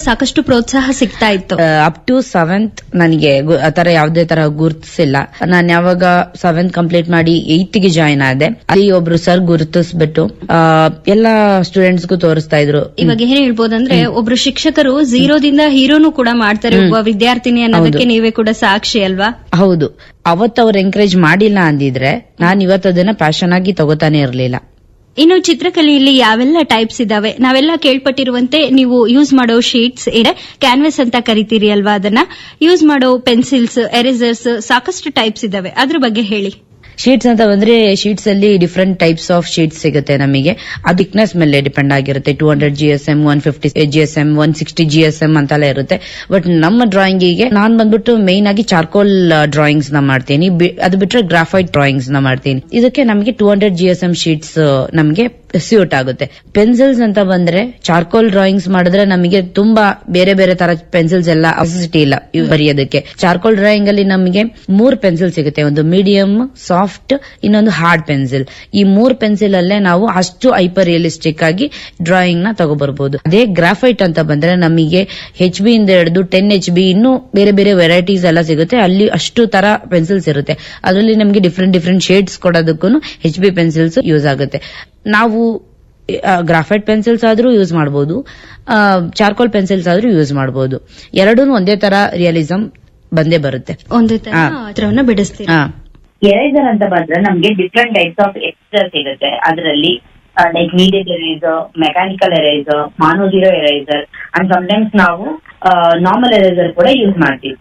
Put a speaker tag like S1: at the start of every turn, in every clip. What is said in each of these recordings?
S1: ಸಾಕಷ್ಟು ಪ್ರೋತ್ಸಾಹ ಸಿಗ್ತಾ ಇತ್ತು
S2: ಅಪ್ ಟು ಸೆವೆಂತ್ ನನಗೆ ಗು- ಆ ತರ ಯಾವ್ದೇ ತರ ಗುರುತಿಸಿಲ್ಲ ನಾನು ಯಾವಾಗ ಸೆವೆಂತ್ ಕಂಪ್ಲೀಟ್ ಮಾಡಿ ಏತ್ ಗೆ ಜಾಯ್ನ್ ಆದೆ ಅಲ್ಲಿ ಒಬ್ರು ಸರ್ ಗುರುತಿಸ್ಬಿಟ್ಟು ಆ, ಎಲ್ಲಾ ಸ್ಟೂಡೆಂಟ್ಸ್ಗೂ ತೋರಿಸ್ತಾ ಇದ್ರು
S1: ಇವಾಗ ಏನ್ ಹೇಳ್ಬೋದಂದ್ರೆ ಒಬ್ರು ಶಿಕ್ಷಕರು ಝೀರೋದಿಂದ ಹೀರೋನು ಕೂಡ ಮಾಡ್ತಾರೆ ಒಬ್ಬ ವಿದ್ಯಾರ್ಥಿನಿ ಅನ್ನೋದಕ್ಕೆ ನೀವೇ ಕೂಡ ಸಾಕ್ಷಿ ಅಲ್ವಾ
S2: ಹೌದು ಅವತ್ತು ಅವ್ರು ಎಂಕರೇಜ್ ಮಾಡಿಲ್ಲ ಅಂದಿದ್ರೆ ನಾನು ಇವತ್ತು ಅದನ್ನ ಪ್ಯಾಷನ್ ಆಗಿ ತಗೋತಾನೆ ಇರ್ಲಿಲ್ಲ
S1: ಇನ್ನು ಚಿತ್ರಕಲೆಯಲ್ಲಿ ಯಾವೆಲ್ಲ ಟೈಪ್ಸ್ ಇದಾವೆ ನಾವೆಲ್ಲ ಕೇಳ್ಪಟ್ಟಿರುವಂತೆ ನೀವು ಯೂಸ್ ಮಾಡೋ ಶೀಟ್ಸ್ ಇದೆ ಕ್ಯಾನ್ವಸ್ ಅಂತ ಕರಿತೀರಿ ಅಲ್ವಾ ಅದನ್ನ ಯೂಸ್ ಮಾಡೋ ಪೆನ್ಸಿಲ್ಸ್ ಎರೇಸರ್ಸ್ ಸಾಕಷ್ಟು ಟೈಪ್ಸ್ ಇದಾವೆ ಅದ್ರ ಬಗ್ಗೆ ಹೇಳಿ
S2: ಶೀಟ್ಸ್ ಅಂತ ಬಂದ್ರೆ ಶೀಟ್ಸ್ ಅಲ್ಲಿ ಡಿಫ್ರೆಂಟ್ ಟೈಪ್ಸ್ ಆಫ್ ಶೀಟ್ಸ್ ಸಿಗುತ್ತೆ ನಮಗೆ ಆ ಥಿಕ್ನೆಸ್ ಮೇಲೆ ಡಿಪೆಂಡ್ ಆಗಿರುತ್ತೆ two hundred G S M one fifty G S M one sixty G S M ಅಂತೆಲ್ಲ ಇರುತ್ತೆ ಬಟ್ ನಮ್ಮ ಡ್ರಾಯಿಂಗಿಗೆ ನಾನ್ ಬಂದ್ಬಿಟ್ಟು ಮೇನ್ ಆಗಿ ಚಾರ್ಕೋಲ್ ಡ್ರಾಯಿಂಗ್ಸ್ ನ ಮಾಡ್ತೀನಿ ಬಿ- ಅದು ಬಿಟ್ರೆ ಗ್ರಾಫೈಟ್ ಡ್ರಾಯಿಂಗ್ಸ್ ನ ಮಾಡ್ತೀನಿ ಇದಕ್ಕೆ ನಮಗೆ two hundred G S M sheets ನಮಗೆ ಸ್ಯೂಟ್ ಆಗುತ್ತೆ ಪೆನ್ಸಿಲ್ಸ್ ಅಂತ ಬಂದ್ರೆ ಚಾರ್ಕೋಲ್ ಡ್ರಾಯಿಂಗ್ಸ್ ಮಾಡಿದ್ರೆ ನಮಗೆ ತುಂಬಾ ಬೇರೆ ಬೇರೆ ತರ ಪೆನ್ಸಿಲ್ಸ್ ಎಲ್ಲ ಅವಸಿಟಿ ಇಲ್ಲ ಇವ್ ಬರೆಯೋದಕ್ಕೆ ಚಾರ್ಕೋಲ್ ಡ್ರಾಯಿಂಗ್ ಅಲ್ಲಿ ನಮಗೆ ಮೂರ್ ಪೆನ್ಸಿಲ್ ಸಿಗುತ್ತೆ ಒಂದು ಮೀಡಿಯಂ ಸಾಫ್ಟ್ ಇನ್ನೊಂದು ಹಾರ್ಡ್ ಪೆನ್ಸಿಲ್ ಈ ಮೂರ್ ಪೆನ್ಸಿಲ್ ಅಲ್ಲೇ ನಾವು ಅಷ್ಟು ಹೈಪರ್ ರಿಯಲಿಸ್ಟಿಕ್ ಆಗಿ ಡ್ರಾಯಿಂಗ್ ನ ತಗೋಬರ್ಬೋದು ಅದೇ ಗ್ರಾಫೈಟ್ ಅಂತ ಬಂದ್ರೆ ನಮಗೆ ಹೆಚ್ ಬಿ ಇಂದ ಹಿಡಿದು ಟೆನ್ ಎಚ್ ಬಿ ಇನ್ನೂ ಬೇರೆ ಬೇರೆ ವೆರೈಟೀಸ್ ಎಲ್ಲ ಸಿಗುತ್ತೆ ಅಲ್ಲಿ ಅಷ್ಟು ತರ ಪೆನ್ಸಿಲ್ಸ್ ಇರುತ್ತೆ ಅದರಲ್ಲಿ ನಮಗೆ ಡಿಫ್ರೆಂಟ್ ಡಿಫ್ರೆಂಟ್ ಶೇಡ್ಸ್ ಕೊಡೋದಕ್ಕೂ ಹೆಚ್ ಬಿ ಪೆನ್ಸಿಲ್ಸ್ ಯೂಸ್ ಆಗುತ್ತೆ ನಾವು ಗ್ರಾಫೈಟ್ ಪೆನ್ಸಿಲ್ಸ್ ಆದ್ರೂ ಯೂಸ್ ಮಾಡಬಹುದು ಚಾರ್ಕೋಲ್ ಪೆನ್ಸಿಲ್ಸ್ ಆದ್ರೂ ಯೂಸ್ ಮಾಡಬಹುದು ಎರಡೂ ಒಂದೇ ತರ ರಿಯಲಿಸಂ ಬಂದೇ ಬರುತ್ತೆ
S1: ಒಂದೇ ತರ
S2: ಹಾ.
S1: ಚಿತ್ರವನ್ನ ಬಿಡಿಸ್ತೀರಿ
S2: ಹಾ
S3: ಎರೇಸರ್ ಅಂತ ಬಂದ್ರೆ ನಮ್ಗೆ ಡಿಫ್ರೆಂಟ್ ಟೈಪ್ಸ್ ಆಫ್ ಎಕ್ಸ್ಟ್ರಾ ಸಿಗುತ್ತೆ ಅದರಲ್ಲಿ like needed eraser mechanical eraser mono zero eraser and sometimes ನಾವು ನಾರ್ಮಲ್ ಎರೇಸರ್ ಕೂಡ ಯೂಸ್ ಮಾಡ್ತೀವಿ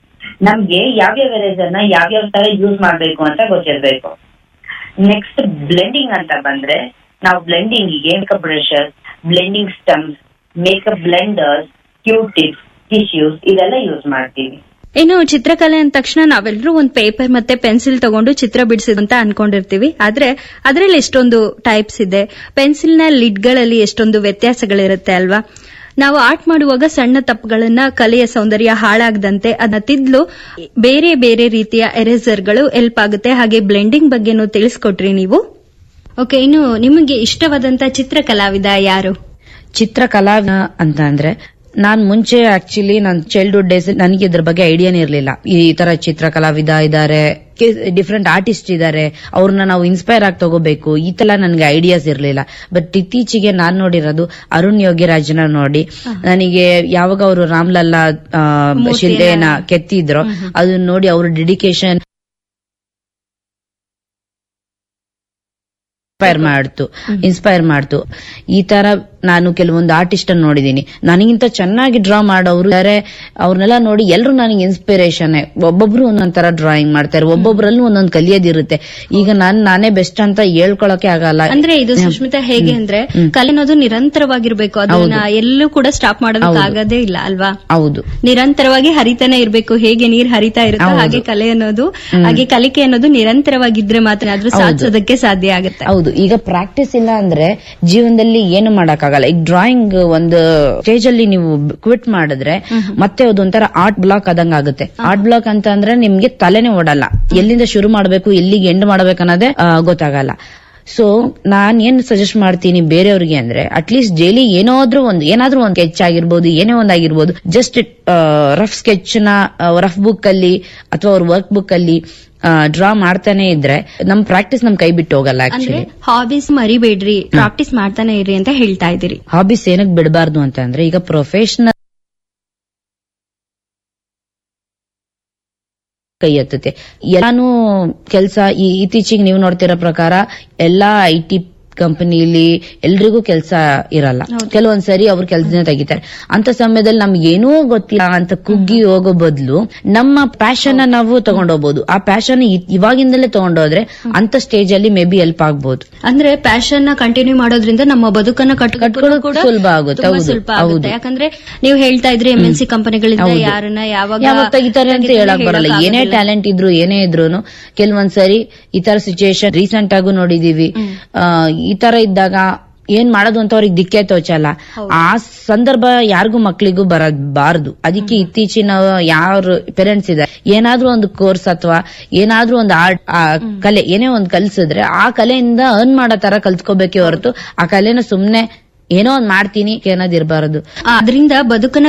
S3: ನಮ್ಗೆ ಯಾವ್ಯಾವ ಎರೇಸರ್ ನ ಯಾವ್ಯಾವ ತರ ಯೂಸ್ ಮಾಡ್ಬೇಕು ಅಂತ ಗೊತ್ತಿರ್ಬೇಕು ನೆಕ್ಸ್ಟ್ ಬ್ಲೆಂಡಿಂಗ್ ಅಂತ ಬಂದ್ರೆ ನಾವು ಬ್ಲೆಂಡಿಂಗ್ ಗೆ makeup brushes blending stumps makeup blenders Q tips tissues ಇದೆಲ್ಲ ಯೂಸ್ ಮಾಡ್ತೀವಿ
S1: ಇನ್ನು ಚಿತ್ರಕಲೆ ಅಂದ ತಕ್ಷಣ ನಾವೆಲ್ಲರೂ ಒಂದು ಪೇಪರ್ ಮತ್ತೆ ಪೆನ್ಸಿಲ್ ತಗೊಂಡು ಚಿತ್ರ ಬಿಡಿಸಿದ್ ಅಂತ ಅನ್ಕೊಂಡಿರ್ತೀವಿ ಆದ್ರೆ ಅದರಲ್ಲಿ ಎಷ್ಟೊಂದು ಟೈಪ್ಸ್ ಇದೆ ಪೆನ್ಸಿಲ್ ನ ಲಿಡ್ಗಳಲ್ಲಿ ಎಷ್ಟೊಂದು ವ್ಯತ್ಯಾಸಗಳಿರುತ್ತೆ ಅಲ್ವಾ ನಾವು ಆರ್ಟ್ ಮಾಡುವಾಗ ಸಣ್ಣ ತಪ್ಪುಗಳನ್ನ ಕಲೆಯ ಸೌಂದರ್ಯ ಹಾಳಾಗದಂತೆ ಅದನ್ನ ತಿದ್ಲು ಬೇರೆ ಬೇರೆ ರೀತಿಯ ಎರೇಸರ್ಗಳು ಹೆಲ್ಪ್ ಆಗುತ್ತೆ ಹಾಗೆ ಬ್ಲೆಂಡಿಂಗ್ ಬಗ್ಗೆನೂ ತಿಳಿಸ್ಕೊಟ್ರಿ ನೀವು ಓಕೆ ಇನ್ನು ನಿಮಗೆ ಇಷ್ಟವಾದಂತ ಚಿತ್ರಕಲಾವಿದ ಯಾರು
S2: ಚಿತ್ರಕಲಾ ಅಂತ ಅಂದ್ರೆ ನಾನ್ ಮುಂಚೆ ಆಕ್ಚುಲಿ ನನ್ನ ಚೈಲ್ಡ್ಹುಡ್ ಡೇಸ್ ನನಗೆ ಇದ್ರ ಬಗ್ಗೆ ಐಡಿಯಾನೇ ಇರಲಿಲ್ಲ ಈ ತರ ಚಿತ್ರಕಲಾವಿದ ಇದ್ದಾರೆ ಡಿಫ್ರೆಂಟ್ ಆರ್ಟಿಸ್ಟ್ ಇದ್ದಾರೆ ಅವ್ರನ್ನ ನಾವು ಇನ್ಸ್ಪೈರ್ ಆಗಿ ತಗೋಬೇಕು ಈ ತರ ನನಗೆ ಐಡಿಯಾಸ್ ಇರಲಿಲ್ಲ ಬಟ್ ಇತ್ತೀಚೆಗೆ ನಾನ್ ನೋಡಿರೋದು ಅರುಣ್ ಯೋಗಿರಾಜ್ನ ನೋಡಿ ನನಗೆ ಯಾವಾಗ ಅವರು ರಾಮ್ಲಲ್ಲಾ ಆ,
S1: ಮೂರ್ತಿಯನ್ನ-
S2: ಶಿಲ್ದೆನ ಕೆತ್ತಿದ್ರು ಅದನ್ನ ನೋಡಿ ಅವ್ರ ಡೆಡಿಕೇಶನ್ ಇನ್ಸ್ಪೈರ್ ಮಾಡ್ತು ಇನ್ಸ್ಪೈರ್ ಮಾಡ್ತು ಈ ತರ ನಾನು ಕೆಲವೊಂದು ಆರ್ಟಿಸ್ಟ್ ಅನ್ನು ನೋಡಿದೀನಿ ನನಗಿಂತ ಚೆನ್ನಾಗಿ ಡ್ರಾ ಮಾಡೋರು ಇದಾರೆ ಅವ್ರನ್ನೆಲ್ಲ ನೋಡಿ ಎಲ್ಲರೂ ನನಗೆ ಇನ್ಸ್ಪಿರೇಷನ್ ಒಬ್ಬೊಬ್ರು ಒಂದೊಂದ್ ತರ ಡ್ರಾಯಿಂಗ್ ಮಾಡ್ತಾರೆ ಒಬ್ಬೊಬ್ರಲ್ಲೂ ಒಂದೊಂದು ಕಲಿಯೋದಿರುತ್ತೆ ಈಗ ನಾನ್ ನಾನೇ ಬೆಸ್ಟ್ ಅಂತ ಹೇಳ್ಕೊಳಕ್ಕೆ ಆಗಲ್ಲ
S1: ಅಂದ್ರೆ ಇದು ಸುಷ್ಮಿತಾ ಹೇಗೆ ಅಂದ್ರೆ ಕಲೆ ಅನ್ನೋದು ನಿರಂತರವಾಗಿರ್ಬೇಕು ಅದನ್ನ ಎಲ್ಲೂ ಕೂಡ ಸ್ಟಾಪ್ ಮಾಡೋದಕ್ಕೆ ಆಗೋದೇ ಇಲ್ಲ ಅಲ್ವಾ
S2: ಹೌದು
S1: ನಿರಂತರವಾಗಿ ಹರಿತಾನೆ ಇರ್ಬೇಕು ಹೇಗೆ ನೀರ್ ಹರಿತಾ ಇರುತ್ತೋ ಹಾಗೆ ಕಲೆ ಅನ್ನೋದು ಹಾಗೆ ಕಲಿಕೆ ಅನ್ನೋದು ನಿರಂತರವಾಗಿದ್ರೆ ಮಾತ್ರ ಆದ್ರೂ ಸಾಧಿಸೋದಕ್ಕೆ ಸಾಧ್ಯ ಆಗುತ್ತೆ
S2: ಹೌದು ಈಗ ಪ್ರಾಕ್ಟೀಸ್ ಇಲ್ಲ ಅಂದ್ರೆ ಜೀವನದಲ್ಲಿ ಏನು ಮಾಡಕ್ಕಾಗಲ್ಲ ಈಗ ಡ್ರಾಯಿಂಗ್ ಒಂದು ಸ್ಟೇಜ್ ಅಲ್ಲಿ ನೀವು ಕ್ವಿಟ್ ಮಾಡಿದ್ರೆ ಮತ್ತೆ ಅದೊಂಥರ ಆರ್ಟ್ ಬ್ಲಾಕ್ ಆದಂಗ ಆಗುತ್ತೆ ಆರ್ಟ್ ಬ್ಲಾಕ್ ಅಂತ ಅಂದ್ರೆ ನಿಮ್ಗೆ ತಲೆನೇ ಓಡಲ್ಲ ಎಲ್ಲಿಂದ ಶುರು ಮಾಡಬೇಕು ಎಲ್ಲಿಗೆ ಎಂಡ್ ಮಾಡ್ಬೇಕು ಅನ್ನೋದೇ ಆ, ಗೊತ್ತಾಗಲ್ಲ ಸೊ ನಾನ್ ಏನ್ ಸಜೆಸ್ಟ್ ಮಾಡ್ತೀನಿ ಬೇರೆಯವ್ರಿಗೆ ಅಂದ್ರೆ ಅಟ್ಲೀಸ್ಟ್ ಡೈಲಿ ಏನಾದ್ರೂ ಒಂದು ಏನಾದ್ರೂ ಒಂದು ಸ್ಕೆಚ್ ಆಗಿರ್ಬೋದು ಏನೇ ಒಂದಾಗಿರ್ಬೋದು ಜಸ್ಟ್ ರಫ್ ಸ್ಕೆಚ್ ನ ರಫ್ ಬುಕ್ ಅಲ್ಲಿ ಅಥವಾ ಅವ್ರ ವರ್ಕ್ ಬುಕ್ ಅಲ್ಲಿ ಡ್ರಾ ಮಾಡ್ತಾನೆ ಇದ್ರೆ ನಮ್ ಪ್ರಾಕ್ಟೀಸ್ ನಮ್ ಕೈ ಬಿಟ್ಟು ಹೋಗಲ್ಲ
S1: ಅಂದ್ರೆ
S2: ಆಕ್ಚುಲಿ
S1: ಹಾಬೀಸ್ ಮರಿಬೇಡ್ರಿ ಪ್ರಾಕ್ಟೀಸ್ ಮಾಡ್ತಾನೆ ಇರ್ರಿ ಅಂತ ಹೇಳ್ತಾ ಇದ್ದೀರಿ
S2: ಹಾಬೀಸ್ ಏನಕ್ ಬಿಡಬಾರ್ದು ಅಂತ ಅಂದ್ರೆ ಈಗ ಪ್ರೊಫೆಷನಲ್ ಕೈ ಎತ್ತುತ್ತೆ ಎಲ್ಲಾನು ಕೆಲಸ ಇತ್ತೀಚೆಗೆ ನೀವು ನೋಡ್ತಿರೋ ಪ್ರಕಾರ ಎಲ್ಲಾ ಐ ಟಿ ಕಂಪನಿಲಿ ಎಲ್ರಿಗೂ ಕೆಲಸ ಇರಲ್ಲ ಕೆಲವೊಂದ್ಸರಿ ಅವ್ರ ಕೆಲಸನೇ ತೆಗಿತಾರೆ ಅಂತ ಸಮಯದಲ್ಲಿ ನಮ್ಗೆ ಏನೂ ಗೊತ್ತಿಲ್ಲ ಅಂತ ಕುಗ್ಗಿ ಹೋಗೋ ಬದಲು ನಮ್ಮ ಪ್ಯಾಷನ್ ನಾವು ತಗೊಂಡೋಗ್ಬೋದು ಆ ಪ್ಯಾಷನ್ ಇವಾಗಿಂದಲೇ ತಗೊಂಡೋದ್ರೆ ಅಂತ ಸ್ಟೇಜ್ ಅಲ್ಲಿ ಮೇ ಬಿ ಹೆಲ್ಪ್ ಆಗ್ಬೋದು
S1: ಅಂದ್ರೆ ಪ್ಯಾಷನ್ ನ ಕಂಟಿನ್ಯೂ ಮಾಡೋದ್ರಿಂದ ನಮ್ಮ ಬದುಕನ್ನ ಕಟ್ಕೊಳ್ಳೋದು
S2: ಕಟ್ಕೊಳ್ಳೋದು
S1: ಕೂಡ
S2: ಸುಲಭ ಆಗುತ್ತೆ,
S1: ತುಂಬಾ
S2: ಹೌದು,
S1: ಸುಲಭ ಆಗುತ್ತೆ
S2: ಹೌದು.
S1: ಯಾಕಂದ್ರೆ ನೀವು ಹೇಳ್ತಾ ಇದ್ರಿ ಎಂ ಎನ್ ಸಿ ಕಂಪನಿಗಳಿಂದ ಯಾರನ್ನ ಯಾವಾಗ
S2: ಯಾವಾಗ ತೆಗಿತಾರೆ ಅಂತ
S1: ತೆಗಿತಾರೆ
S2: ಹೇಳಕ್ ಬರಲ್ಲ ಏನೇ
S1: ಹೇಳಕ್ಕಾಗೋದಿಲ್ಲ.
S2: ಟ್ಯಾಲೆಂಟ್ ಇದ್ರು ಏನೇ ಇದ್ರು ಕೆಲವೊಂದ್ಸರಿ ಈ ತರ ಸಿಚುಯೇಷನ್ ರೀಸೆಂಟ್ ಆಗು ನೋಡಿದೀವಿ ಆ, ಈ ತರ ಇದ್ದಾಗ ಏನ್ ಮಾಡೋದು ಅಂತ ಅವ್ರಿಗೆ ದಿಕ್ಕೇ ತೋಚಲ್ಲ ಆ ಸಂದರ್ಭ ಯಾರಿಗೂ ಮಕ್ಳಿಗೂ ಬರಬಾರದು ಅದಕ್ಕೆ ಇತ್ತೀಚಿನ ಯಾರು ಪೇರೆಂಟ್ಸ್ ಇದೆ ಏನಾದ್ರೂ ಒಂದು ಕೋರ್ಸ್ ಅಥವಾ ಏನಾದ್ರೂ ಒಂದು ಆರ್ಟ್ ಕಲೆ ಏನೇ ಒಂದು ಕಲ್ಸಿದ್ರೆ ಆ ಕಲೆಯಿಂದ ಅರ್ನ್ ಮಾಡೋ ತರ ಕಲ್ತ್ಕೋಬೇಕೇ ಹೊರತು ಆ ಕಲೆನ ಸುಮ್ನೆ ಏನೋ ಒಂದ್ ಮಾಡ್ತೀನಿ ಅನ್ನೋದಿರ್ಬಾರದು
S1: ಅದರಿಂದ ಬದುಕನ್ನ